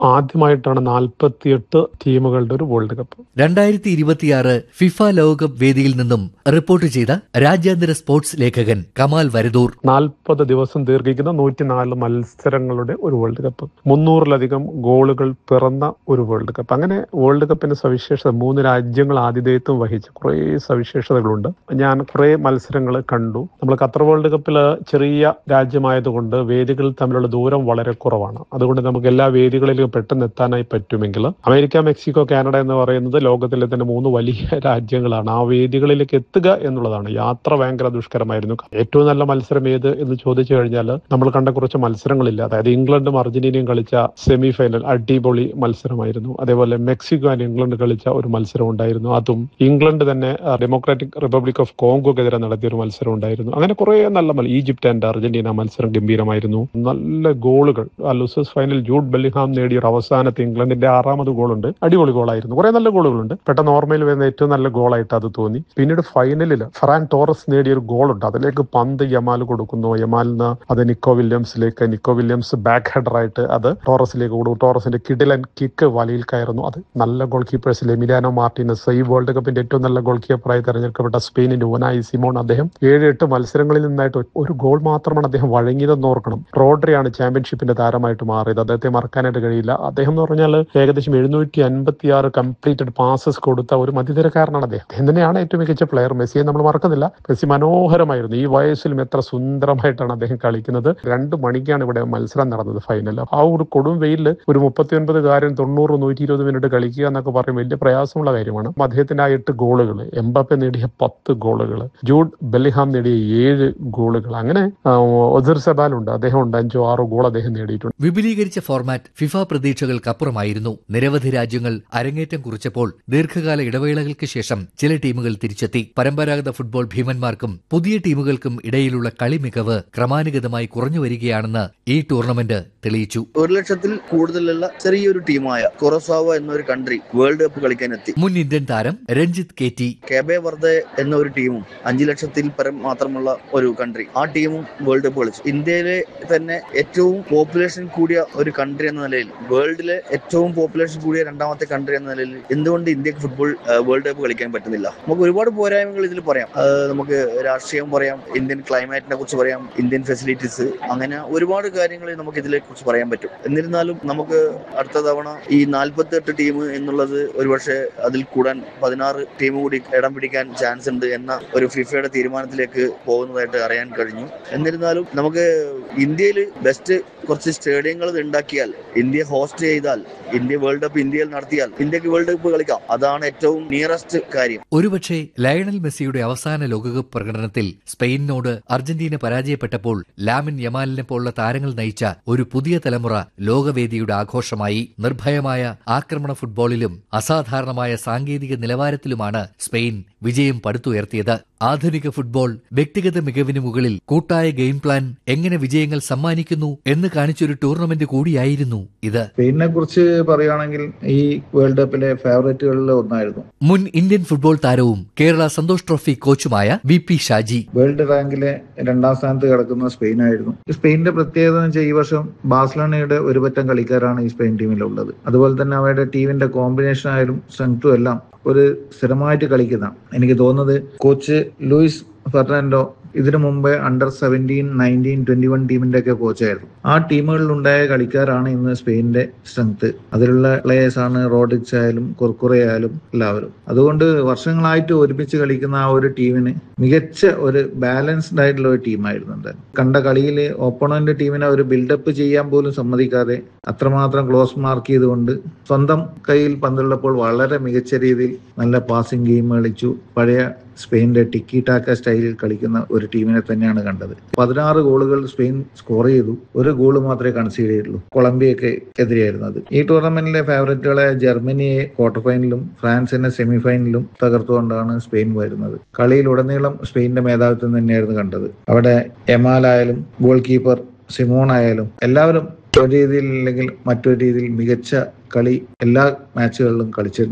ആദ്യമായിട്ടാണ് നാൽപ്പത്തിയെട്ട് ടീമുകളുടെ ഒരു വേൾഡ് കപ്പ് രണ്ടായിരത്തി ഇരുപത്തിയാറ് ഫിഫ ലോകകപ്പ് വേദിയിൽ നിന്നും റിപ്പോർട്ട് ചെയ്ത രാജ്യാന്തര സ്പോർട്സ് ലേഖകൻ കമാൽ വരദൂർ നാൽപ്പത് ദിവസം ദീർഘിക്കുന്ന നൂറ്റിനാല് മത്സരങ്ങളുടെ ഒരു വേൾഡ് കപ്പ് മുന്നൂറിലധികം ഗോളുകൾ പിറന്ന ഒരു വേൾഡ് കപ്പ് അങ്ങനെ വേൾഡ് കപ്പിന്റെ സവിശേഷത മൂന്ന് രാജ്യങ്ങൾ ആതിഥേയത്വം വഹിച്ച കുറേ സവിശേഷതകളുണ്ട് ഞാൻ കുറേ മത്സരങ്ങൾ കണ്ടു നമ്മൾ ഖത്തർ വേൾഡ് കപ്പിൽ ചെറിയ രാജ്യമായതുകൊണ്ട് വേദികൾ തമ്മിലുള്ള ദൂരം വളരെ കുറവാണ് അതുകൊണ്ട് നമുക്ക് എല്ലാ വേദികളിലും പെട്ടെന്ന് എത്താനായി പറ്റുമെങ്കിൽ അമേരിക്ക മെക്സിക്കോ കാനഡ എന്ന് പറയുന്നത് ലോകത്തിലെ തന്നെ മൂന്ന് വലിയ രാജ്യങ്ങളാണ് ആ വേദികളിലേക്ക് എത്തുക എന്നുള്ളതാണ് യാത്ര ഭയങ്കര ദുഷ്കരമായിരുന്നു ഏറ്റവും നല്ല മത്സരം ഏത് എന്ന് ചോദിച്ചു കഴിഞ്ഞാൽ നമ്മൾ കണ്ട കുറച്ച് മത്സരങ്ങളില്ല അതായത് ഇംഗ്ലണ്ടും അർജന്റീനയും കളിച്ച സെമി ഫൈനൽ അടിപൊളി മത്സരമായിരുന്നു അതേപോലെ മെക്സിക്കോ ആൻഡ് ഇംഗ്ലണ്ട് കളിച്ച ഒരു മത്സരം ഉണ്ടായിരുന്നു അതും ഇംഗ്ലണ്ട് തന്നെ ഡെമോക്രാറ്റിക് റിപ്പബ്ലിക് ഓഫ് കോങ്കോക്കെതിരെ നടത്തിയ ഒരു മത്സരം ഉണ്ടായിരുന്നു അങ്ങനെ കുറെ നല്ല മത്സരം ഈജിപ്റ്റ് ആൻഡ് അർജന്റീന മത്സരം ഗംഭീരമായിരുന്നു നല്ല ഗോളുകൾ ആ ലൂസേഴ്സ് ഫൈനൽ ജൂഡ് ബെല്ലിഹാം നേടിയ ഒരു അവസാനത്തെ ഇംഗ്ലണ്ടിന്റെ ആറാമത് ഗോളുണ്ട് അടിപൊളി ഗോളായിരുന്നു കുറെ നല്ല ഗോളുകളുണ്ട് പെട്ടെന്ന് ഓർമ്മയിൽ വരുന്ന ഏറ്റവും നല്ല ഗോളായിട്ട് അത് തോന്നി പിന്നീട് ഫൈനലിൽ ഫറാൻ ടോറസ് നേടിയ ഒരു ഗോളുണ്ട് അതിലേക്ക് പന്ത് യമാൽ കൊടുക്കുന്നു യമാലിന് അത് നിക്കോ വില്യംസിലേക്ക് നിക്കോ വില്യംസ് ബാക്ക് ഹെഡറായിട്ട് അത് ടോറസിലേക്ക് കൊടുക്കും ടോറസിന്റെ കിഡിലൻ കിക്ക് വലയിൽ കയറുന്നു അത് നല്ല ഗോൾ കീപ്പേഴ്സിൽ എമിലാനോ മാർട്ടിനസ് ഈ വേൾഡ് കപ്പിന്റെ ഏറ്റവും നല്ല ഗോൾ കീപ്പറായി തെരഞ്ഞെടുക്കപ്പെട്ട സ്പെയിനിന്റെ ഉനായി സിമോൺ അദ്ദേഹം ഏഴ് എട്ട് മത്സരങ്ങളിൽ നിന്നായിട്ട് ഒരു ഗോൾ മാത്രമാണ് അദ്ദേഹം വഴങ്ങിയതെന്ന് ഓർക്കണം റോഡ്രിയാണ് ചാമ്പ്യൻഷിപ്പിന്റെ താരമായിട്ട് മാറിയത് അദ്ദേഹത്തെ മറക്കാനായിട്ട് കഴിയില്ല അദ്ദേഹം എന്ന് പറഞ്ഞാൽ ഏകദേശം എഴുന്നൂറ്റി അൻപത്തി ആറ് കംപ്ലീറ്റഡ് പാസസ് കൊടുത്ത ഒരു മധ്യതരക്കാരനാണ് അദ്ദേഹം അദ്ദേഹം തന്നെയാണ് ഏറ്റവും മികച്ച പ്ലെയർ മെസ്സിയെ നമ്മൾ മറക്കുന്നില്ല മെസ്സി മനോഹരമായിരുന്നു ഈ വയസ്സിലും എത്ര സുന്ദരമായിട്ടാണ് അദ്ദേഹം കളിക്കുന്നത് രണ്ട് മണിക്കാണ് ഇവിടെ മത്സരം നടന്നത് ഫൈനൽ ആ ഒരു കൊടും വെയിലിൽ ഒരു മുപ്പത്തി ഒൻപതുകാരൻ തൊണ്ണൂറ് നൂറ്റി ഇരുപത് മിനിറ്റ് കളിക്കുക എന്നൊക്കെ പറയും വലിയ പ്രയാസമുള്ള കാര്യമാണ് അദ്ദേഹത്തിന്റെ ആ എട്ട് ഗോളുകൾ എംബാപ്പെ നേടിയ പത്ത് ഗോളുകൾ ജൂഡ് ബെല്ലിഹാം നേടിയ ഏഴ് ഗോളുകൾ അങ്ങനെ ഒസർ സെബാലുണ്ട് അദ്ദേഹം ഉണ്ട് അഞ്ചോ ആറോ ഗോൾ അദ്ദേഹം നേടിയിട്ടുണ്ട് വിപുലീകരിച്ച ഫോർമാറ്റ് ഫിഫ പ്രതീക്ഷകൾക്കപ്പുറമായിരുന്നു നിരവധി രാജ്യങ്ങൾ അരങ്ങേറ്റം കുറിച്ചപ്പോൾ ദീർഘകാല ഇടവേളകൾക്ക് ശേഷം ചില ടീമുകൾ തിരിച്ചെത്തി പരമ്പരാഗത ഫുട്ബോൾ ഭീമന്മാർക്കും പുതിയ ടീമുകൾക്കും ഇടയിലുള്ള കളി മികവ് ക്രമാനുഗതമായി കുറഞ്ഞു വരികയാണെന്ന് ഈ ടൂർണമെന്റ് തെളിയിച്ചു ഒരു ലക്ഷത്തിൽ കൂടുതലുള്ള ചെറിയൊരു ടീമായ കൊറസാവ എന്നൊരു കൺട്രി വേൾഡ് കപ്പ് കളിക്കാൻ എത്തി മുൻ ഇന്ത്യൻ താരം രഞ്ജിത്ത് കെ ടി കെബെ വർദ്ധെ എന്ന ഒരു ടീമും അഞ്ചു ലക്ഷത്തിൽ പരം മാത്രമുള്ള ഒരു കൺട്രി ആ ടീമും വേൾഡ് കപ്പ് കളിച്ചു ഇന്ത്യയിലെ തന്നെ ഏറ്റവും പോപ്പുലേഷൻ കൂടിയ ഒരു കൺട്രി എന്ന നിലയിൽ വേൾഡിലെ ഏറ്റവും പോപ്പുലേഷൻ കൂടിയ രണ്ടാമത്തെ കൺട്രി എന്ന നിലയിൽ എന്തുകൊണ്ട് ഇന്ത്യക്ക് ഫുട്ബോൾ വേൾഡ് കപ്പ് കളിക്കാൻ പറ്റുന്നില്ല നമുക്ക് ഒരുപാട് പോരായ്മകൾ ഇതിൽ പറയാം ആ, നമുക്ക് രാഷ്ട്രീയം പറയാം ഇന്ത്യൻ ക്ലൈമാറ്റിനെ കുറിച്ച് പറയാം ഇന്ത്യൻ ഫെസിലിറ്റീസ് അങ്ങനെ ഒരുപാട് കാര്യങ്ങൾ നമുക്ക് ഇതിനെ കുറിച്ച് പറയാൻ പറ്റും എന്നിരുന്നാലും നമുക്ക് അടുത്ത തവണ ഈ നാൽപ്പത്തി എട്ട് ടീം എന്നുള്ളത് ഒരുപക്ഷെ അതിൽ കൂടാൻ പതിനാറ് ടീം കൂടി ഇടം പിടിക്കാൻ ചാൻസ് ഉണ്ട് എന്ന ഒരു ഫിഫയുടെ തീരുമാനത്തിലേക്ക് പോകുന്നതായിട്ട് അറിയാൻ കഴിഞ്ഞു എന്നിരുന്നാലും നമുക്ക് ഇന്ത്യയിൽ ബെസ്റ്റ് കുറച്ച് സ്റ്റേഡിയങ്ങൾ ഉണ്ടാക്കിയാൽ ഇന്ത്യ ഹോസ്റ്റ് ചെയ്താൽ ഇന്ത്യ വേൾഡ് കപ്പ് ഇന്ത്യയിൽ നടത്തിയാൽ ഇന്ത്യക്ക് വേൾഡ് കപ്പ് കളിക്കാം അതാണ് ഏറ്റവും നിയറസ്റ്റ് കാര്യം ഒരുപക്ഷെ ലയണൽ മെസ്സിയുടെ അവസാന ലോകകപ്പ് പ്രകടനത്തിൽ സ്പെയിനിനോട് അർജന്റീന പരാജയപ്പെട്ടപ്പോൾ ലാമിൻ യമാലിനെ പോലുള്ള താരങ്ങൾ നയിച്ച ഒരു പുതിയ തലമുറ ലോകവേദിയുടെ ആഘോഷമായി നിർഭയമായ ആക്രമണ ഫുട്ബോളിലും അസാധാരണമായ സാങ്കേതിക നിലവാരത്തിലുമാണ് സ്പെയിൻ വിജയം പടുത്തുയർത്തിയത് ആധുനിക ഫുട്ബോൾ വ്യക്തിഗത മികവിന് മുകളിൽ കൂട്ടായ ഗെയിം പ്ലാൻ എങ്ങനെ വിജയങ്ങൾ സമ്മാനിക്കുന്നു എന്ന് കാണിച്ചൊരു ടൂർണമെന്റ് കൂടിയായിരുന്നു ഇത് സ്പെയിനിനെ കുറിച്ച് പറയുകയാണെങ്കിൽ ഈ വേൾഡ് കപ്പിലെ ഫേവറേറ്റുകളിൽ ഒന്നായിരുന്നു മുൻ ഇന്ത്യൻ ഫുട്ബോൾ താരവും കേരള സന്തോഷ് ട്രോഫി കോച്ചുമായ വി പി ഷാജി വേൾഡ് റാങ്കിലെ രണ്ടാം സ്ഥാനത്ത് കിടക്കുന്ന സ്പെയിനായിരുന്നു സ്പെയിനിന്റെ പ്രത്യേകത എന്ന് വെച്ചാൽ ഈ വർഷം ബാഴ്സലോണയുടെ ഒരു പറ്റം കളിക്കാരാണ് ഈ സ്പെയിൻ ടീമിലുള്ളത് അതുപോലെ തന്നെ അവരുടെ ടീമിന്റെ കോമ്പിനേഷൻ ആയാലും സ്ട്രെങ്ത്തും എല്ലാം ഒരു സ്ഥിരമായിട്ട് കളിക്കുന്ന എനിക്ക് തോന്നുന്നത് കോച്ച് ലൂയിസ് ഫെർണാൻഡോ ഇതിനു മുമ്പേ under seventeen nineteen twenty one ടീമിന്റെ ഒക്കെ കോച്ചായിരുന്നു ആ ടീമുകളിലുണ്ടായ കളിക്കാരാണ് ഇന്ന് സ്പെയിനിന്റെ സ്ട്രെങ്ത് അതിലുള്ള പ്ലേയേഴ്സ് ആണ് റോഡിക്സ് ആയാലും കുർക്കുറെ ആയാലും എല്ലാവരും അതുകൊണ്ട് വർഷങ്ങളായിട്ട് ഒരുമിച്ച് കളിക്കുന്ന ആ ഒരു ടീമിന് മികച്ച ഒരു ബാലൻസ്ഡ് ആയിട്ടുള്ള ഒരു ടീമായിരുന്നു എന്തായാലും കണ്ട കളിയിൽ ഓപ്പണന്റ് ടീമിനെ ഒരു ബിൽഡപ്പ് ചെയ്യാൻ പോലും സമ്മതിക്കാതെ അത്രമാത്രം ക്ലോസ് മാർക്ക് ചെയ്തുകൊണ്ട് സ്വന്തം കയ്യിൽ പന്തുള്ളപ്പോൾ വളരെ മികച്ച രീതിയിൽ നല്ല പാസിംഗ് ഗെയിം കളിച്ചു പഴയ സ്പെയിനിന്റെ ടിക്കി ടാക്ക സ്റ്റൈലിൽ കളിക്കുന്ന ഒരു ടീമിനെ തന്നെയാണ് കണ്ടത് പതിനാറ് ഗോളുകൾ സ്പെയിൻ സ്കോർ ചെയ്തു ഒരു ഗോൾ മാത്രമേ കൺസീഡ് ചെയ്തുള്ളൂ കൊളംബിയക്ക് എതിരെയായിരുന്നു അത് ഈ ടൂർണമെന്റിലെ ഫേവറേറ്റുകളെ ജർമ്മനിയെ ക്വാർട്ടർ ഫൈനലും ഫ്രാൻസിനെ സെമി ഫൈനലും തകർത്തുകൊണ്ടാണ് സ്പെയിൻ വരുന്നത് കളിയിലുടനീളം സ്പെയിനിന്റെ മേധാവിത്വം തന്നെയായിരുന്നു കണ്ടത് അവിടെ എമാലായാലും ഗോൾ കീപ്പർ സിമോൺ ആയാലും എല്ലാവരും ഒരു രീതിയിൽ അല്ലെങ്കിൽ മറ്റൊരു രീതിയിൽ മികച്ച കളി എല്ലാ മാച്ചുകളിലും കളിച്ചിട്ടുണ്ട്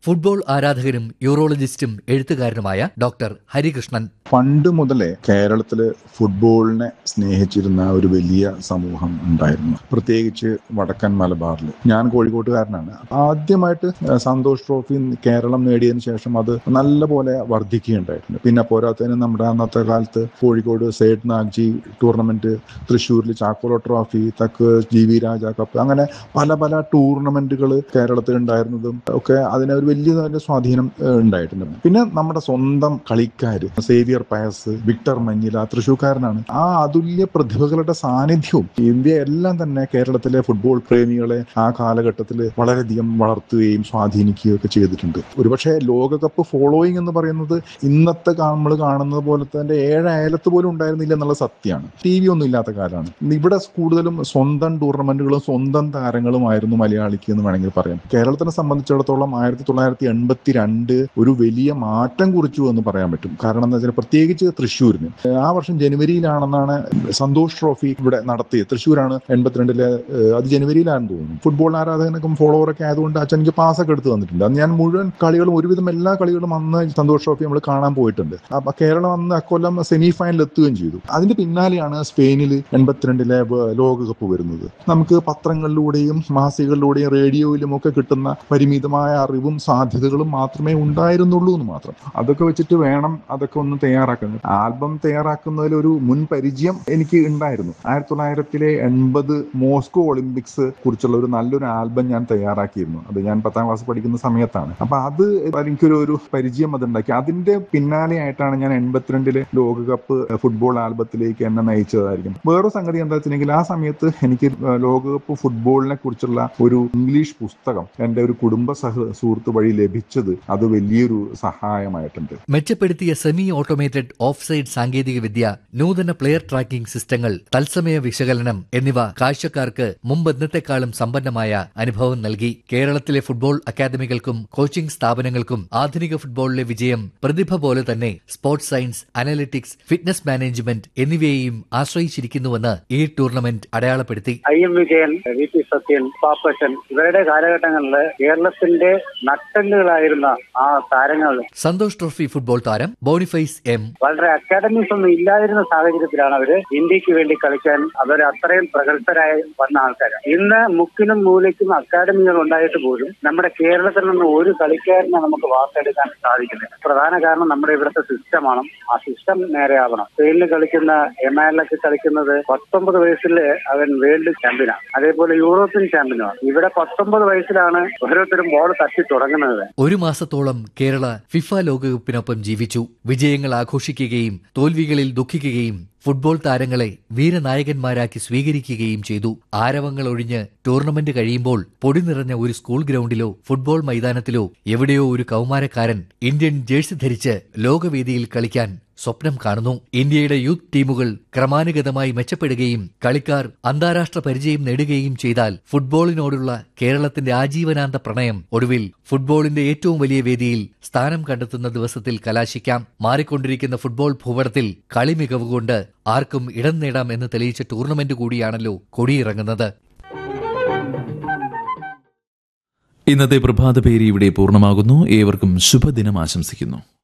ഫുട്ബോൾ ആരാധകനും യൂറോളജിസ്റ്റും എഴുത്തുകാരനുമായ ഡോക്ടർ ഹരികൃഷ്ണൻ പണ്ട് മുതലേ കേരളത്തില് ഫുട്ബോളിനെ സ്നേഹിച്ചിരുന്ന ഒരു വലിയ സമൂഹം ഉണ്ടായിരുന്നു പ്രത്യേകിച്ച് വടക്കൻ മലബാറിൽ ഞാൻ കോഴിക്കോട്ടുകാരനാണ് ആദ്യമായിട്ട് സന്തോഷ് ട്രോഫി കേരളം നേടിയതിനു ശേഷം അത് നല്ലപോലെ വർദ്ധിക്കുകയുണ്ടായിട്ടുണ്ട് പിന്നെ പോരാത്തതിന് നമ്മുടെ അന്നത്തെ കാലത്ത് കോഴിക്കോട് സേഡ് നാഗ്ജി ടൂർണമെന്റ് തൃശ്ശൂരിൽ ചാക്കോള ട്രോഫി തക്ക് ജി വി രാജ കപ്പ് അങ്ങനെ പല പല ടൂർണമെന്റുകൾ കേരളത്തിൽ ഉണ്ടായിരുന്നതും ഒക്കെ അതിന് ഒരു വലിയ തന്നെ സ്വാധീനം ഏഹ്, ഉണ്ടായിട്ടുണ്ട് പിന്നെ നമ്മുടെ സ്വന്തം കളിക്കാര് സേവിയർ പയസ് വിക്ടർ മഞ്ഞില തൃശ്ശൂർക്കാരനാണ് ആ അതുല്യ പ്രതിഭകളുടെ സാന്നിധ്യവും ഇന്ത്യ എല്ലാം തന്നെ കേരളത്തിലെ ഫുട്ബോൾ പ്രേമികളെ ആ കാലഘട്ടത്തിൽ വളരെയധികം വളർത്തുകയും സ്വാധീനിക്കുകയും ഒക്കെ ചെയ്തിട്ടുണ്ട് ഒരുപക്ഷെ ലോകകപ്പ് ഫോളോയിങ് എന്ന് പറയുന്നത് ഇന്നത്തെ നമ്മൾ കാണുന്നത് പോലെ തന്നെ ഏഴ് അയലത്ത് പോലും ഉണ്ടായിരുന്നില്ല എന്നുള്ള സത്യമാണ് ടി വി ഒന്നും ഇല്ലാത്ത കാലമാണ് ഇവിടെ കൂടുതലും സ്വന്തം ടൂർണമെന്റുകളും സ്വന്തം താരങ്ങളുമായിരുന്നു മലയാളിക്ക് എന്ന് വേണമെങ്കിൽ പറയാം കേരളത്തിനെ സംബന്ധിച്ചിടത്തോളം ആയിരത്തി തൊള്ളായിരത്തി എൺപത്തി രണ്ട് ഒരു വലിയ മാറ്റം കുറിച്ചു എന്ന് പറയാൻ പറ്റും കാരണം എന്താ വെച്ചാൽ പ്രത്യേകിച്ച് തൃശ്ശൂരിന് ആ വർഷം ജനുവരിയിലാണെന്നാണ് സന്തോഷ് ട്രോഫി ഇവിടെ നടത്തിയത് തൃശ്ശൂരാണ് എൺപത്തിരണ്ടിലെ ഏഹ്, അത് ജനുവരിയിലാണെന്ന് തോന്നുന്നു ഫുട്ബോൾ ആരാധകനൊക്കെ ഫോളോവറൊക്കെ ആയതുകൊണ്ട് അച്ഛൻ എനിക്ക് പാസ്സൊക്കെ എടുത്ത് തന്നിട്ടുണ്ട് അന്ന് ഞാൻ മുഴുവൻ കളികളും ഒരുവിധം എല്ലാ കളികളും അന്ന് സന്തോഷ് ട്രോഫി നമ്മൾ കാണാൻ പോയിട്ടുണ്ട് അപ്പൊ കേരളം അന്ന് അക്കൊല്ലം സെമി ഫൈനൽ എത്തുകയും ചെയ്തു അതിന്റെ പിന്നാലെയാണ് സ്പെയിനിൽ എൺപത്തിരണ്ടിലെ വ- ലോകകപ്പ് വരുന്നത് നമുക്ക് പത്രങ്ങളിലൂടെയും മാസികകളിലൂടെയും റേഡിയോയിലും ഒക്കെ കിട്ടുന്ന പരിമിതമായ അറിവും സാധ്യതകളും മാത്രമേ ഉണ്ടായിരുന്നുള്ളൂ എന്ന് മാത്രം അതൊക്കെ വെച്ചിട്ട് വേണം അതൊക്കെ ഒന്ന് തയ്യാറാക്കാൻ ആൽബം തയ്യാറാക്കുന്നതിൽ ഒരു മുൻ പരിചയം എനിക്ക് ഉണ്ടായിരുന്നു ആയിരത്തി തൊള്ളായിരത്തിലെ എൺപത് മോസ്കോ ഒളിമ്പിക്സ് കുറിച്ചുള്ള ഒരു നല്ലൊരു ആൽബം ഞാൻ തയ്യാറാക്കിയിരുന്നു അത് ഞാൻ പത്താം ക്ലാസ് പഠിക്കുന്ന സമയത്താണ് അപ്പൊ അത് എനിക്കൊരു ഒരു പരിചയം അതുണ്ടാക്കി അതിന്റെ പിന്നാലെയായിട്ടാണ് ഞാൻ എൺപത്തിരണ്ടിലെ ലോകകപ്പ് ഫുട്ബോൾ ആൽബത്തിലേക്ക് എന്നെ നയിച്ചതായിരിക്കും വേറൊരു സംഗതി എന്താ വെച്ചിട്ടുണ്ടെങ്കിൽ ആ സമയത്ത് എനിക്ക് ലോകകപ്പ് ഫുട്ബോളിനെ കുറിച്ചുള്ള ഒരു ഇംഗ്ലീഷ് പുസ്തകം എന്റെ ഒരു കുടുംബ സഹ സുഹൃത്ത് വഴി ലഭിച്ചത് അത് വലിയൊരു സഹായമായിട്ടുണ്ട് മെച്ചപ്പെടുത്തിയ സെമി ഓട്ടോമേറ്റഡ് ഓഫ് സൈഡ് സാങ്കേതിക വിദ്യ നൂതന പ്ലെയർ ട്രാക്കിംഗ് സിസ്റ്റങ്ങൾ തത്സമയ വിശകലനം എന്നിവ കാഴ്ചക്കാർക്ക് മുമ്പെന്നത്തെക്കാളും സമ്പന്നമായ അനുഭവം നൽകി കേരളത്തിലെ ഫുട്ബോൾ അക്കാദമികൾക്കും കോച്ചിംഗ് സ്ഥാപനങ്ങൾക്കും ആധുനിക ഫുട്ബോളിലെ വിജയം പ്രതിഭ പോലെ തന്നെ sports science analytics fitness management എന്നിവയെയും ആശ്രയിച്ചിരിക്കുന്നുവെന്ന് ഈ ടൂർണമെന്റ് അടയാളപ്പെടുത്തി I M Vijayan V P Sathyan Pappachan ഇവരുടെ കാലഘട്ടങ്ങളിൽ കേരളത്തിന്റെ നട്ടെല്ലുകളായിരുന്ന ആ താരങ്ങൾ സന്തോഷ് ട്രോഫി ഫുട്ബോൾ താരം ബോണിഫൈസ് എം വളരെ അക്കാഡമീസ് ഒന്നും ഇല്ലാതിരുന്ന സാഹചര്യത്തിലാണ് അവര് ഇന്ത്യക്ക് വേണ്ടി കളിക്കാൻ അവർ അത്രയും പ്രഗത്ഭരായി വന്ന ആൾക്കാർ ഇന്ന് മുക്കിനും മൂലയ്ക്കും അക്കാഡമികൾ ഉണ്ടായിട്ട് പോലും നമ്മുടെ കേരളത്തിൽ നിന്ന് ഒരു കളിക്കാരനെ നമുക്ക് വാർത്തെടുക്കാൻ സാധിക്കുന്നില്ല പ്രധാന കാരണം നമ്മുടെ ഇവിടുത്തെ സിസ്റ്റമാണ് ആ സിസ്റ്റം നേരെയാവണം സ്പെയിനിൽ കളിക്കുന്ന എമാനിലൊക്കെ കളിക്കുന്നത് പത്തൊമ്പത് വയസ്സിൽ അവൻ വേൾഡ് ചാമ്പ്യനാണ് അതേപോലെ യൂറോപ്യൻ ചാമ്പ്യനുമാണ് ഇവിടെ പത്തൊമ്പത് വയസ്സിലാണ് ഓരോരുത്തരും ബോൾ തട്ടി തുടങ്ങുന്നത് ഒരു മാസത്തോളം കേരള ഫിഫ ലോകകപ്പിനൊപ്പം ജീവിച്ചു വിജയങ്ങൾ ആഘോഷിക്കുകയും തോൽവികളിൽ ദുഃഖിക്കുകയും ഫുട്ബോൾ താരങ്ങളെ വീരനായകന്മാരാക്കി സ്വീകരിക്കുകയും ചെയ്തു ആരവങ്ങൾ ഒഴിഞ്ഞ് ടൂർണമെന്റ് കഴിയുമ്പോൾ പൊടി നിറഞ്ഞ ഒരു സ്കൂൾ ഗ്രൗണ്ടിലോ ഫുട്ബോൾ മൈതാനത്തിലോ എവിടെയോ ഒരു കൗമാരക്കാരൻ ഇന്ത്യൻ ജേഴ്സി ധരിച്ച് ലോകവേദിയിൽ കളിക്കാൻ സ്വപ്നം കാണുന്നു ഇന്ത്യയുടെ യൂത്ത് ടീമുകൾ ക്രമാനുഗതമായി മെച്ചപ്പെടുകയും കളിക്കാർ അന്താരാഷ്ട്ര പരിചയം നേടുകയും ചെയ്താൽ ഫുട്ബോളിനോടുള്ള കേരളത്തിന്റെ ആജീവനാന്ത പ്രണയം ഒടുവിൽ ഫുട്ബോളിന്റെ ഏറ്റവും വലിയ വേദിയിൽ സ്ഥാനം കണ്ടെത്തുന്ന ദിവസത്തിൽ കലാശിക്കാം മാറിക്കൊണ്ടിരിക്കുന്ന ഫുട്ബോൾ ഭൂപടത്തിൽ കളി മികവുകൊണ്ട് ആർക്കും ഇടം നേടാം എന്ന് തെളിയിച്ച ടൂർണമെന്റ് കൂടിയാണല്ലോ കൊടിയിറങ്ങുന്നത് ഇന്നത്തെ പ്രഭാത പേര് ഇവിടെ പൂർണ്ണമാകുന്നു ഏവർക്കും ശുഭദിനം ആശംസിക്കുന്നു